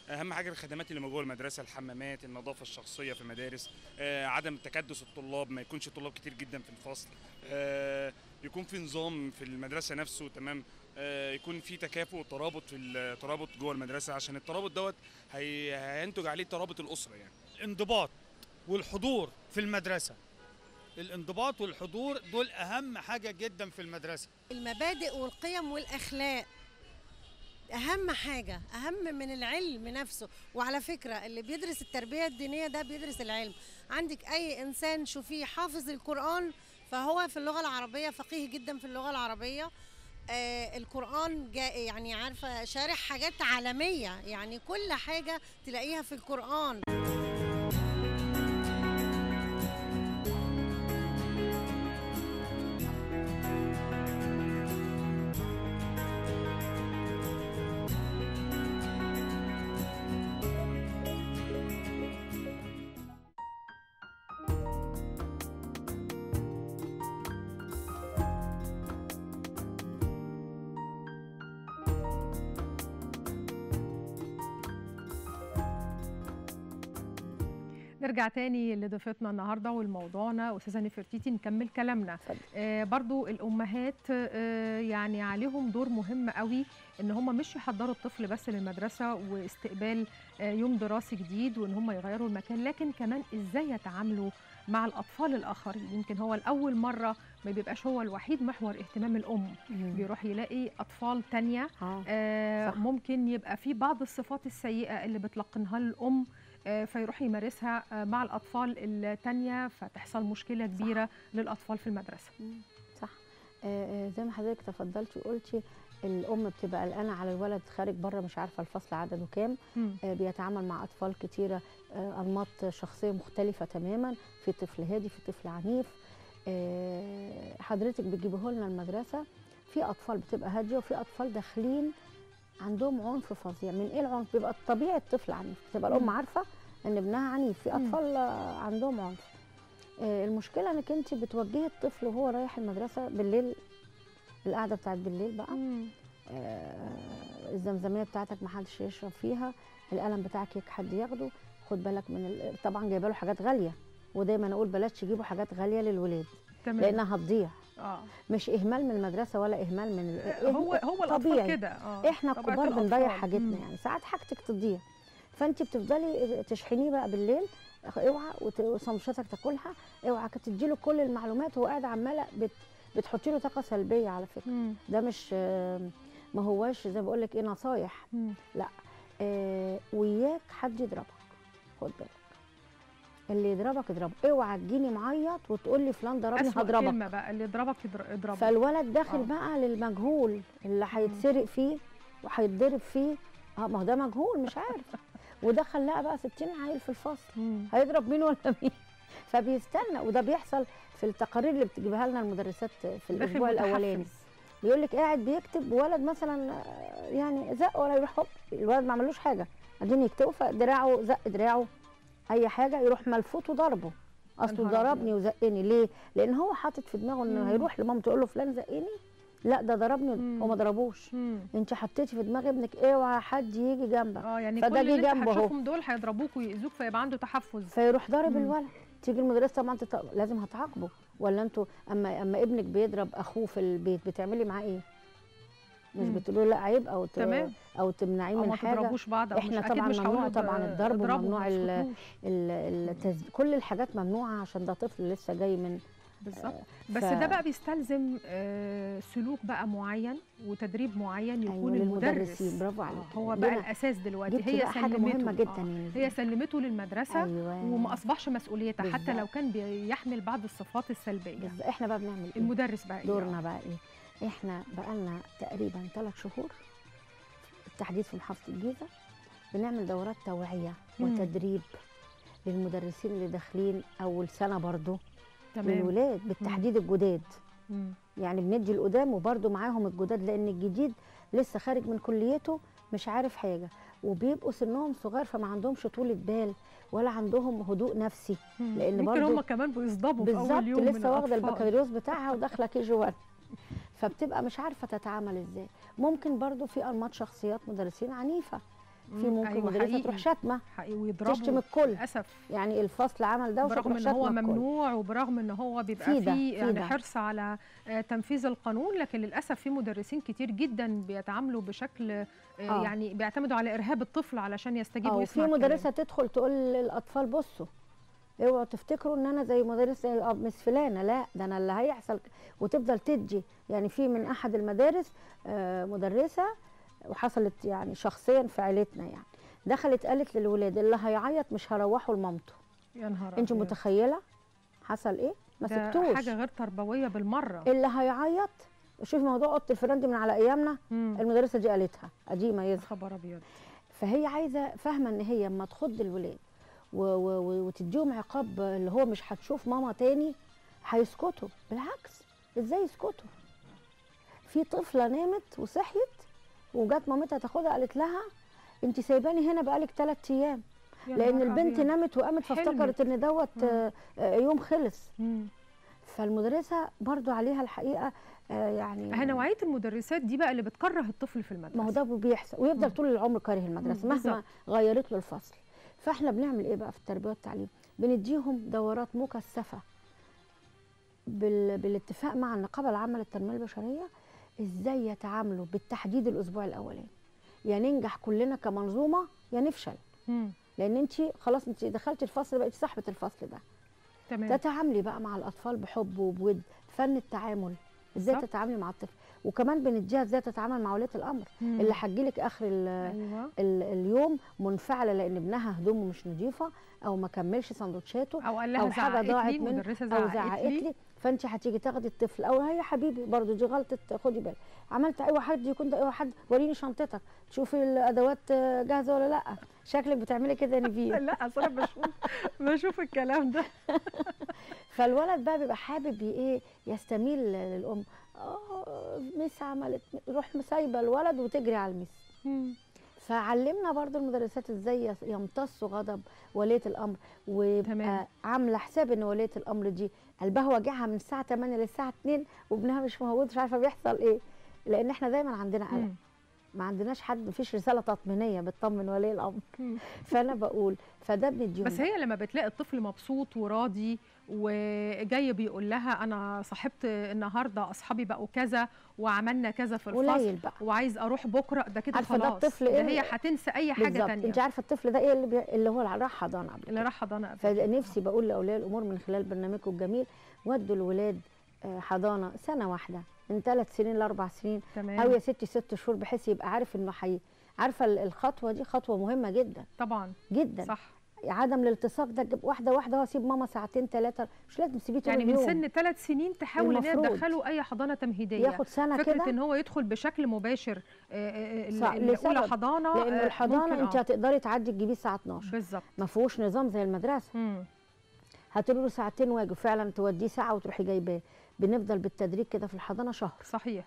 Speaker 9: اهم حاجه الخدمات اللي موجوده المدرسه الحمامات النظافه الشخصيه في المدارس آه، عدم تكدس الطلاب ما يكونش طلاب كتير جدا في الفصل آه، يكون في نظام في المدرسه نفسه تمام آه، يكون في تكافؤ وترابط في الترابط جوه المدرسه عشان الترابط دوت هي- هينتج عليه ترابط الاسره يعني
Speaker 10: الانضباط والحضور في المدرسة الانضباط والحضور دول أهم حاجة جدا في المدرسة
Speaker 11: المبادئ والقيم والأخلاق أهم حاجة أهم من العلم نفسه وعلى فكرة اللي بيدرس التربية الدينية ده بيدرس العلم عندك أي إنسان شوفيه حافظ القرآن فهو في اللغة العربية فقيه جدا في اللغة العربية آه القرآن جاء يعني عارفة شارح حاجات عالمية يعني كل حاجة تلاقيها في القرآن
Speaker 1: نرجع تاني لضيفتنا النهارده ولموضوعنا استاذه نفرتيتي نكمل كلامنا آه برضو الامهات آه يعني عليهم دور مهم قوي ان هم مش يحضروا الطفل بس للمدرسه واستقبال آه يوم دراسي جديد وان هم يغيروا المكان لكن كمان ازاي يتعاملوا مع الاطفال الاخرين يمكن هو الاول مره ما بيبقاش هو الوحيد محور اهتمام الام
Speaker 6: مم.
Speaker 1: بيروح يلاقي اطفال تانية
Speaker 6: اه
Speaker 1: آه
Speaker 6: صح.
Speaker 1: ممكن يبقى في بعض الصفات السيئة اللي بتلقنها الأم آه، فيروح يمارسها آه، مع الأطفال التانية فتحصل مشكلة كبيرة للأطفال في المدرسة
Speaker 6: مم. صح آه، آه، زي ما حضرتك تفضلتي وقلتي الام بتبقى قلقانه على الولد خارج بره مش عارفه الفصل عدده كام
Speaker 1: مم.
Speaker 6: آه، بيتعامل مع اطفال كتيره آه، انماط شخصيه مختلفه تماما في طفل هادي في طفل عنيف آه، حضرتك بتجيبه لنا المدرسه في اطفال بتبقى هاديه وفي اطفال داخلين عندهم عنف فظيع من ايه العنف بيبقى طبيعي الطفل عنيف بتبقى الام
Speaker 1: مم.
Speaker 6: عارفه ان ابنها عنيف في
Speaker 1: مم.
Speaker 6: اطفال آه، عندهم عنف آه، المشكله انك انت بتوجهي الطفل وهو رايح المدرسه بالليل القعده بتاعت بالليل بقى آه، الزمزميه بتاعتك ما حدش يشرب فيها القلم بتاعك يك حد ياخده خد بالك من ال... طبعا جايبه له حاجات غاليه ودايما اقول بلاش تجيبوا حاجات غاليه للولاد
Speaker 1: تمام
Speaker 6: لانها هتضيع
Speaker 1: اه
Speaker 6: مش اهمال من المدرسه ولا اهمال من ال...
Speaker 1: هو هو الأطفال
Speaker 6: طبيعي.
Speaker 1: كده اه
Speaker 6: احنا
Speaker 1: طبيعة
Speaker 6: الكبار بنضيع
Speaker 1: الأطفال.
Speaker 6: حاجتنا
Speaker 1: مم.
Speaker 6: يعني ساعات حاجتك تضيع فانت بتفضلي تشحنيه بقى بالليل اوعى وت- وسندوتشاتك تاكلها اوعى تديله كل المعلومات وهو قاعد عماله بت... بتحطي له طاقه سلبيه على فكره
Speaker 1: مم.
Speaker 6: ده مش آه، ما هواش زي ما بقول لك ايه نصايح
Speaker 1: مم.
Speaker 6: لا آه وياك حد يضربك خد بالك اللي يضربك اضربه اوعى تجيني معيط وتقول لي فلان ضربني
Speaker 1: أسوأ
Speaker 6: هضربك
Speaker 1: كلمة بقى اللي يضربك يضر- اضربه
Speaker 6: فالولد داخل
Speaker 1: آه.
Speaker 6: بقى للمجهول اللي هيتسرق فيه وهيتضرب فيه اه ما هو ده مجهول مش عارف ودخل لقى بقى 60 عيل في الفصل
Speaker 1: مم.
Speaker 6: هيضرب مين ولا مين فبيستنى وده بيحصل في التقارير اللي بتجيبها لنا المدرسات في
Speaker 1: داخل
Speaker 6: الاسبوع الاولاني
Speaker 1: متحفز.
Speaker 6: بيقول لك قاعد بيكتب ولد مثلا آه، يعني زق ولا يروح هوب الولد ما عملوش حاجه قاعدين يكتبوا فدراعه زق دراعه اي حاجه يروح ملفوت وضربه اصله
Speaker 1: نهار
Speaker 6: ضربني وزقني ليه؟ لان هو حاطط في دماغه انه
Speaker 1: مم.
Speaker 6: هيروح لمامته يقول له فلان زقني لا ده ضربني
Speaker 1: مم.
Speaker 6: هو ما ضربوش
Speaker 1: مم.
Speaker 6: انت حطيتي في دماغ ابنك اوعى حد يجي جنبك
Speaker 1: اه يعني
Speaker 6: فده
Speaker 1: كل
Speaker 6: جه
Speaker 1: اللي انت
Speaker 6: جنبه اهو.
Speaker 1: هتشوفهم دول هيضربوك ويأذوك فيبقى عنده تحفز
Speaker 6: فيروح ضارب
Speaker 1: مم.
Speaker 6: الولد تيجي المدرسه طبعا تط... لازم هتعاقبه ولا انتوا اما اما ابنك بيضرب اخوه في البيت بتعملي معاه ايه؟ مش
Speaker 1: مم.
Speaker 6: بتقولوا له لا عيب او ت...
Speaker 1: تمام.
Speaker 6: او تمنعيه
Speaker 1: او
Speaker 6: من
Speaker 1: ما
Speaker 6: حاجه
Speaker 1: تضربوش بعض او
Speaker 6: احنا
Speaker 1: مش اكيد
Speaker 6: طبعا
Speaker 1: مش
Speaker 6: ممنوع
Speaker 1: هقول
Speaker 6: طبعا الضرب
Speaker 1: اضربوا
Speaker 6: وممنوع
Speaker 1: ما
Speaker 6: ال...
Speaker 1: تسكتوش.
Speaker 6: ال... التز... كل الحاجات ممنوعه عشان ده طفل لسه جاي من
Speaker 1: بالظبط
Speaker 6: ف-
Speaker 1: بس ده بقى بيستلزم آه، سلوك بقى معين وتدريب معين
Speaker 6: أيوة،
Speaker 1: يكون
Speaker 6: للمدرسين،
Speaker 1: المدرس
Speaker 6: برافو عليك.
Speaker 1: آه، هو
Speaker 6: دي
Speaker 1: بقى
Speaker 6: أنا
Speaker 1: الاساس دلوقتي
Speaker 6: جبتي
Speaker 1: هي
Speaker 6: بقى حاجة
Speaker 1: سلمته
Speaker 6: مهمة جدا
Speaker 1: آه،
Speaker 6: يعني.
Speaker 1: هي سلمته للمدرسه
Speaker 6: أيوة.
Speaker 1: وما اصبحش مسؤوليتها حتى
Speaker 6: بالظبط.
Speaker 1: لو كان بيحمل بعض الصفات السلبيه
Speaker 6: بس احنا بقى بنعمل ايه؟
Speaker 1: المدرس بقى إيه؟
Speaker 6: دورنا بقى ايه؟ احنا بقالنا تقريبا ثلاث شهور بالتحديد في محافظه الجيزه بنعمل دورات توعيه
Speaker 1: مم.
Speaker 6: وتدريب للمدرسين اللي داخلين اول سنه برضو
Speaker 1: تمام
Speaker 6: للولاد بالتحديد الجداد
Speaker 1: مم.
Speaker 6: يعني بندي القدام وبرضو معاهم الجداد لان الجديد لسه خارج من كليته مش عارف حاجه وبيبقوا سنهم صغير فما عندهمش طولة بال ولا عندهم هدوء نفسي
Speaker 1: مم.
Speaker 6: لان
Speaker 1: يمكن
Speaker 6: برضو
Speaker 1: هم كمان بيصدموا في
Speaker 6: بالظبط
Speaker 1: اول يوم من
Speaker 6: لسه واخده
Speaker 1: الأطفال.
Speaker 6: البكالوريوس بتاعها وداخله كي جي 1 فبتبقى مش عارفه تتعامل ازاي ممكن برضو في انماط شخصيات مدرسين عنيفه في
Speaker 1: مم،
Speaker 6: ممكن
Speaker 1: أيوة
Speaker 6: مدرسه
Speaker 1: حقيقي.
Speaker 6: تروح شتمه
Speaker 1: حقيقي ويضربوا
Speaker 6: تشتم الكل
Speaker 1: للاسف
Speaker 6: يعني الفصل عمل دوشه
Speaker 1: برغم
Speaker 6: تروح
Speaker 1: ان
Speaker 6: شتمه
Speaker 1: هو
Speaker 6: الكل.
Speaker 1: ممنوع وبرغم ان هو بيبقى
Speaker 6: في ده،
Speaker 1: فيه
Speaker 6: في
Speaker 1: يعني
Speaker 6: ده.
Speaker 1: حرص على آه، تنفيذ القانون لكن للاسف في مدرسين كتير جدا بيتعاملوا بشكل آه،
Speaker 6: آه.
Speaker 1: يعني بيعتمدوا على ارهاب الطفل علشان يستجيب
Speaker 6: او
Speaker 1: ويسمع
Speaker 6: في
Speaker 1: الكلام.
Speaker 6: مدرسه تدخل تقول للاطفال بصوا اوعوا تفتكروا ان انا زي مدرسه مس فلانه لا ده انا اللي هيحصل وتفضل تدي يعني في من احد المدارس آه، مدرسه وحصلت يعني شخصيا في عيلتنا يعني دخلت قالت للولاد اللي هيعيط مش هروحه لمامته
Speaker 1: يا نهار
Speaker 6: انت
Speaker 1: أبيض.
Speaker 6: متخيله حصل ايه ما
Speaker 1: ده
Speaker 6: سكتوش
Speaker 1: حاجه غير تربويه بالمره
Speaker 6: اللي هيعيط شوفي موضوع اوضه الفيران دي من على ايامنا
Speaker 1: مم.
Speaker 6: المدرسه دي قالتها قديمه يظهر
Speaker 1: خبر ابيض
Speaker 6: فهي عايزه فاهمه ان هي اما تخض الولاد و- و- و- وتديهم عقاب اللي هو مش هتشوف ماما تاني هيسكتوا بالعكس ازاي يسكتوا في طفله نامت وصحيت وجت مامتها تاخدها قالت لها انت سايباني هنا بقالك ثلاث ايام
Speaker 1: يا
Speaker 6: لان
Speaker 1: نهار
Speaker 6: البنت
Speaker 1: أبيض.
Speaker 6: نامت وقامت
Speaker 1: حلمت.
Speaker 6: فافتكرت ان دوت
Speaker 1: مم.
Speaker 6: آه، آه، يوم خلص
Speaker 1: مم.
Speaker 6: فالمدرسه برضو عليها الحقيقه آه، يعني
Speaker 1: هي نوعيه المدرسات دي بقى اللي بتكره الطفل في المدرسه
Speaker 6: ما هو ده بيحصل ويفضل
Speaker 1: مم.
Speaker 6: طول العمر كاره المدرسه
Speaker 1: مم،
Speaker 6: مهما
Speaker 1: بالظبط.
Speaker 6: غيرت له الفصل فاحنا بنعمل ايه بقى في التربيه والتعليم بنديهم دورات مكثفه بال... بالاتفاق مع النقابه العامه للتنميه البشريه ازاي يتعاملوا بالتحديد الاسبوع الاولاني يا ننجح كلنا كمنظومه يا نفشل
Speaker 1: مم.
Speaker 6: لان انت خلاص انت دخلتي الفصل بقيتي صاحبه الفصل ده
Speaker 1: تمام
Speaker 6: تتعاملي بقى مع الاطفال بحب وبود فن التعامل ازاي
Speaker 1: صح.
Speaker 6: تتعاملي مع الطفل وكمان بنديها ازاي تتعامل مع وليه الامر
Speaker 1: مم.
Speaker 6: اللي هتجيلك اخر ال
Speaker 1: ايوه
Speaker 6: ال اليوم منفعله لان ابنها هدومه مش نظيفه او ما كملش سندوتشاته
Speaker 1: او قال لها
Speaker 6: او حاجه
Speaker 1: زعقت
Speaker 6: ضاعت
Speaker 1: لي
Speaker 6: منه
Speaker 1: المدرسه
Speaker 6: او
Speaker 1: زعقت
Speaker 6: زعقت
Speaker 1: لي
Speaker 6: لي فانت هتيجي تاخدي الطفل او هي حبيبي برضو دي غلطه خدي بالك عملت ايوه حد يكون ده ايوه حد وريني شنطتك تشوفي الادوات جاهزه ولا لا شكلك بتعملي كده يا نيفين
Speaker 1: لا اصل انا بشوف بشوف الكلام ده
Speaker 6: فالولد بقى بيبقى حابب ي- ايه يستميل للام اه ميس عملت روح سايبه الولد وتجري على الميس
Speaker 1: مم.
Speaker 6: فعلمنا برضو المدرسات ازاي يس- يمتصوا غضب وليه الامر ويبقى
Speaker 1: تمام.
Speaker 6: عامله حساب ان وليه الامر دي قلبها واجعها من الساعه 8 للساعه 2 وابنها مش موجود مش عارفه بيحصل ايه لان احنا دايما عندنا قلق
Speaker 1: مم.
Speaker 6: ما عندناش حد مفيش رساله تطمينيه بتطمن ولي الامر
Speaker 1: مم.
Speaker 6: فانا بقول فده بنديهم
Speaker 1: بس هي لما بتلاقي الطفل مبسوط وراضي وجاي بيقول لها انا صاحبت النهارده اصحابي بقوا كذا وعملنا كذا في الفصل
Speaker 6: قليل بقى
Speaker 1: وعايز اروح بكره ده كده
Speaker 6: عارفة ده
Speaker 1: خلاص
Speaker 6: الطفل
Speaker 1: ده
Speaker 6: إيه؟
Speaker 1: هي هتنسى اي حاجه
Speaker 6: بالظبط
Speaker 1: تانية
Speaker 6: انت عارفه الطفل ده ايه اللي, بي... اللي هو راح حضانه قبل
Speaker 1: اللي راح حضانه قبل
Speaker 6: فنفسي بقول لاولياء الامور من خلال برنامجكم الجميل ودوا الولاد آه، حضانه سنه واحده من ثلاث سنين لاربع سنين
Speaker 1: تمام
Speaker 6: او يا ستي ست شهور بحيث يبقى عارف انه حي عارفه ال- الخطوه دي خطوه مهمه جدا
Speaker 1: طبعا
Speaker 6: جدا
Speaker 1: صح
Speaker 6: عدم الالتصاق ده جيب واحده واحده واسيب ماما ساعتين ثلاثه مش لازم تسيبيه طول
Speaker 1: يعني من
Speaker 6: اليوم
Speaker 1: سن ثلاث سنين تحاول ان هي
Speaker 6: المفروض.
Speaker 1: تدخله اي حضانه تمهيديه
Speaker 6: ياخد سنه
Speaker 1: فكره
Speaker 6: كده
Speaker 1: ان هو يدخل بشكل مباشر آه، آه،
Speaker 6: صح،
Speaker 1: ال- الاولى
Speaker 6: لسبب.
Speaker 1: حضانه
Speaker 6: لان
Speaker 1: آه،
Speaker 6: الحضانه
Speaker 1: ممكن
Speaker 6: انت
Speaker 1: آه.
Speaker 6: هتقدري تعدي تجيبيه الساعه 12
Speaker 1: بالظبط
Speaker 6: ما فيهوش نظام زي المدرسه
Speaker 1: مم.
Speaker 6: هتقولي له ساعتين واجب فعلا توديه ساعه وتروحي جايباه بنفضل بالتدريج كده في الحضانه شهر
Speaker 1: صحيح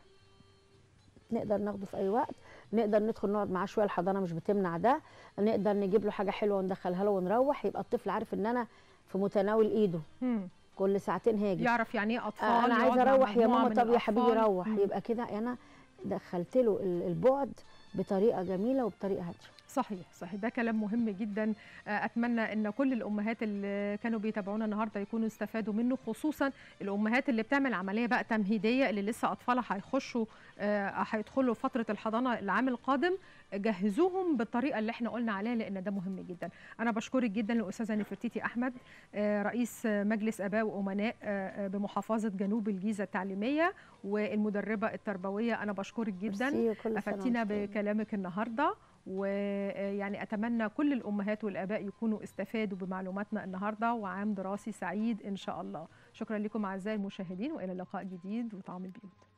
Speaker 6: نقدر ناخده في اي وقت نقدر ندخل نقعد معاه شويه الحضانه مش بتمنع ده نقدر نجيب له حاجه حلوه وندخلها له ونروح يبقى الطفل عارف ان انا في متناول ايده
Speaker 1: مم.
Speaker 6: كل ساعتين هاجي
Speaker 1: يعرف يعني ايه اطفال
Speaker 6: آه انا
Speaker 1: يقعد
Speaker 6: عايزه
Speaker 1: مع
Speaker 6: اروح يا
Speaker 1: مجموعة
Speaker 6: ماما
Speaker 1: من
Speaker 6: طب يا حبيبي
Speaker 1: الأطفال.
Speaker 6: روح
Speaker 1: مم.
Speaker 6: يبقى كده انا دخلت له ال- البعد بطريقه جميله وبطريقه هاديه
Speaker 1: صحيح صحيح ده كلام مهم جدا آه، اتمنى ان كل الامهات اللي كانوا بيتابعونا النهارده يكونوا استفادوا منه خصوصا الامهات اللي بتعمل عمليه بقى تمهيديه اللي لسه اطفالها هيخشوا آه، هيدخلوا فتره الحضانه العام القادم جهزوهم بالطريقه اللي احنا قلنا عليها لان ده مهم جدا انا بشكرك جدا الاستاذه نفرتيتي احمد آه، رئيس مجلس اباء وامناء آه، آه، بمحافظه جنوب الجيزه التعليميه والمدربه التربويه انا بشكرك جدا
Speaker 6: ميرسي وكل سنة
Speaker 1: افدتينا
Speaker 6: وأنتم طيبين.
Speaker 1: بكلامك النهارده ويعني اتمنى كل الامهات والاباء يكونوا استفادوا بمعلوماتنا النهارده وعام دراسي سعيد ان شاء الله شكرا لكم اعزائي المشاهدين والى لقاء جديد وطعم البيوت